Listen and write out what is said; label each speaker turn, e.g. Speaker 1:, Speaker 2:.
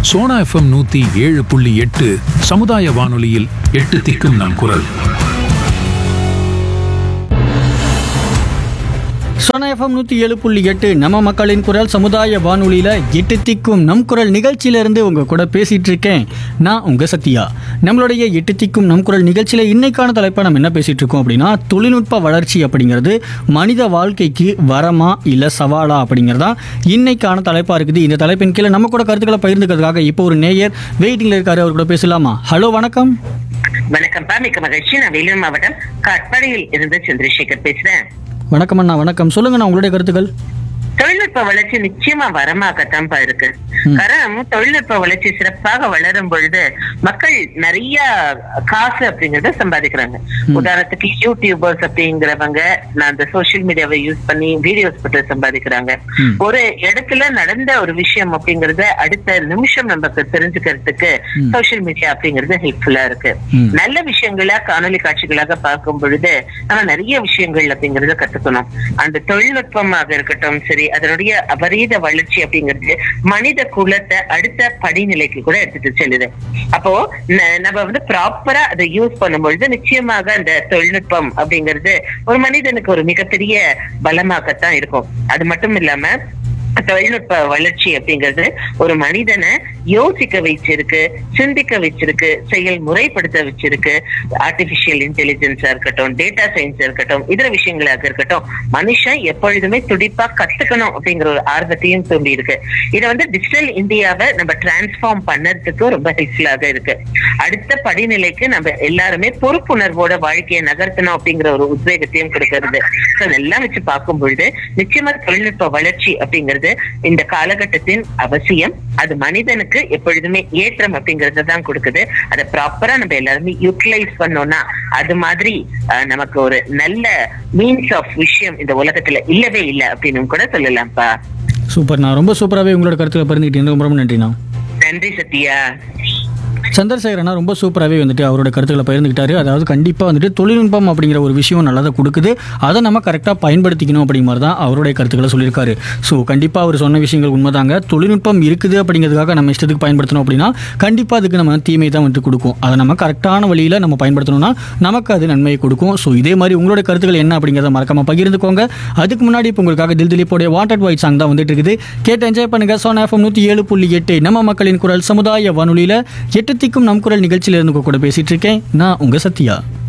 Speaker 1: Sona FM நூத்தி ஏழு புள்ளி எட்டு சமுதாய வானொலியில் எட்டு திக்கும் நம் குரல்
Speaker 2: சோனா எஃப்எம் நூற்றி ஏழு புள்ளி எட்டு நம்ம மக்களின் குரல் சமுதாய வானொலியில் எட்டு திக்கும் நம் குரல் நிகழ்ச்சியிலேருந்து உங்கள் கூட பேசிகிட்டு இருக்கேன் நான் உங்கள் சத்யா நம்மளுடைய எட்டு திக்கும் நம் குரல் நிகழ்ச்சியில் இன்னைக்கான தலைப்பை நம்ம என்ன பேசிகிட்டு இருக்கோம் அப்படின்னா தொழில்நுட்ப வளர்ச்சி அப்படிங்கிறது மனித வாழ்க்கைக்கு வரமா இல்லை சவாலா அப்படிங்கிறதா இன்னைக்கான தலைப்பாக இருக்குது இந்த தலைப்பின் கீழே நம்ம கூட கருத்துக்களை பகிர்ந்துக்கிறதுக்காக இப்போ ஒரு நேயர் வெயிட்டிங்கில் இருக்காரு அவர் கூட பேசலாமா ஹலோ வணக்கம்
Speaker 3: வணக்கம்ப்பா மிக்க மகிழ்ச்சி நான் வேலூர் மாவட்டம் காட்பாடியில் இருந்து சந்திரசேகர் பேசுறேன்
Speaker 2: வணக்கம் அண்ணா வணக்கம் சொல்லுங்கண்ணா உங்களுடைய கருத்துக்கள்
Speaker 3: தொழில்நுட்ப வளர்ச்சி நிச்சயமா வரமாகத்தான்ப்பா இருக்கு காரணம் தொழில்நுட்ப வளர்ச்சி சிறப்பாக வளரும் பொழுது மக்கள் நிறைய காசு அப்படிங்கறத சம்பாதிக்கிறாங்க உதாரணத்துக்கு யூடியூபர்ஸ் அப்படிங்கிறவங்க நான் அந்த சோசியல் மீடியாவை யூஸ் பண்ணி வீடியோஸ் போட்டு சம்பாதிக்கிறாங்க
Speaker 2: ம்.
Speaker 3: ஒரு இடத்துல நடந்த ஒரு விஷயம் அப்படிங்கறத அடுத்த நிமிஷம் நமக்கு தெரிஞ்சுக்கிறதுக்கு
Speaker 2: ம்.
Speaker 3: சோசியல் மீடியா அப்படிங்கிறது ஹெல்ப்ஃபுல்லா இருக்கு
Speaker 2: ம்.
Speaker 3: நல்ல விஷயங்களா காணொலி காட்சிகளாக பார்க்கும் பொழுது நம்ம நிறைய விஷயங்கள் அப்படிங்கறத கத்துக்கணும் அந்த தொழில்நுட்பமாக இருக்கட்டும் சரி அதனுடைய அபரீத வளர்ச்சி அப்படிங்கிறது மனித குலத்தை அடுத்த படிநிலைக்கு கூட எடுத்துட்டு செல்லுது அப்போ ந- நம்ம வந்து ப்ராப்பரா அதை யூஸ் பண்ணும்பொழுது நிச்சயமாக அந்த தொழில்நுட்பம் அப்படிங்கிறது ஒரு மனிதனுக்கு ஒரு மிகப்பெரிய பலமாகத்தான் இருக்கும் அது மட்டும் இல்லாம தொழில்நுட்ப வளர்ச்சி அப்படிங்கிறது ஒரு மனிதனை யோசிக்க வச்சிருக்கு சிந்திக்க வச்சிருக்கு செயல் முறைப்படுத்த வச்சிருக்கு ஆர்டிபிஷியல் இன்டெலிஜென்ஸா இருக்கட்டும் டேட்டா சயின்ஸா இருக்கட்டும் இதர விஷயங்களாக இருக்கட்டும் மனுஷன் எப்பொழுதுமே துடிப்பா கத்துக்கணும் அப்படிங்கிற ஒரு ஆர்வத்தையும் தூண்டி இருக்கு இதை வந்து டிஜிட்டல் இந்தியாவை நம்ம டிரான்ஸ்ஃபார்ம் பண்ணறதுக்கு ரொம்ப ஹெல்ப்ஃபுல்லாக இருக்கு அடுத்த படிநிலைக்கு நம்ம எல்லாருமே பொறுப்புணர்வோட வாழ்க்கையை நகர்த்தணும் அப்படிங்கிற ஒரு உத்வேகத்தையும் கொடுக்கறது So இதெல்லாம் வச்சு பார்க்கும் பொழுது நிச்சயமா தொழில்நுட்ப வளர்ச்சி அப்படிங்கிறது இந்த காலகட்டத்தின் அவசியம் அது மனிதனுக்கு எப்பொழுதுமே ஏற்றம் அப்படிங்கறத தான் கொடுக்குது அதை ப்ராப்பரா நம்ம எல்லாருமே யூட்டிலைஸ் பண்ணோம்னா அது மாதிரி அஹ், நமக்கு ஒரு நல்ல மீன்ஸ் ஆஃப் விஷயம் இந்த உலகத்துல இல்லவே இல்லை அப்படின்னு கூட சொல்லலாம்ப்பா
Speaker 2: சூப்பர்ண்ணா ரொம்ப சூப்பராகவே உங்களோட கருத்துக்களை பகிர்ந்துக்கிட்டீங்க ரொம்ப ரொம்ப நன்றிண்ணா
Speaker 3: நன்றி சத்யா
Speaker 2: சந்திரசேகரனா ரொம்ப சூப்பராகவே வந்துட்டு அவரோட கருத்துக்களை பகிர்ந்துக்கிட்டாரு அதாவது கண்டிப்பாக வந்துட்டு தொழில்நுட்பம் அப்படிங்கிற ஒரு விஷயம் நல்லதை கொடுக்குது அதை நம்ம கரெக்டாக பயன்படுத்திக்கணும் அப்படிங்கிற மாதிரி தான் அவருடைய கருத்துக்களை சொல்லியிருக்காரு ஸோ கண்டிப்பாக அவர் சொன்ன விஷயங்கள் உண்மைதாங்க தொழில்நுட்பம் இருக்குது அப்படிங்கிறதுக்காக நம்ம இஷ்டத்துக்கு பயன்படுத்தணும் அப்படின்னா கண்டிப்பாக அதுக்கு நம்ம தீமை தான் வந்துட்டு கொடுக்கும் அதை நம்ம கரெக்டான வழியில் நம்ம பயன்படுத்தணும்னா நமக்கு அது நன்மையை கொடுக்கும் ஸோ இதே மாதிரி உங்களோட கருத்துக்கள் என்ன அப்படிங்கிறத மறக்காம பகிர்ந்துக்கோங்க அதுக்கு முன்னாடி இப்போ உங்களுக்காக தில் திலீப்போடைய வாண்டட் ஒயிட் சாங் தான் வந்துட்டு இருக்குது கேட்டு என்ஜாய் பண்ணுங்க சோனா எஃப்எம் நூற்றி ஏழு புள்ளி எட்டு நம்ம மக்களின் குரல் சமுதாய வானொலியில் எட்டு திக்கும் நம் குரல் நிகழ்ச்சியில இருந்து உங்க கூட பேசிட்டு இருக்கேன் நான் உங்க சத்யா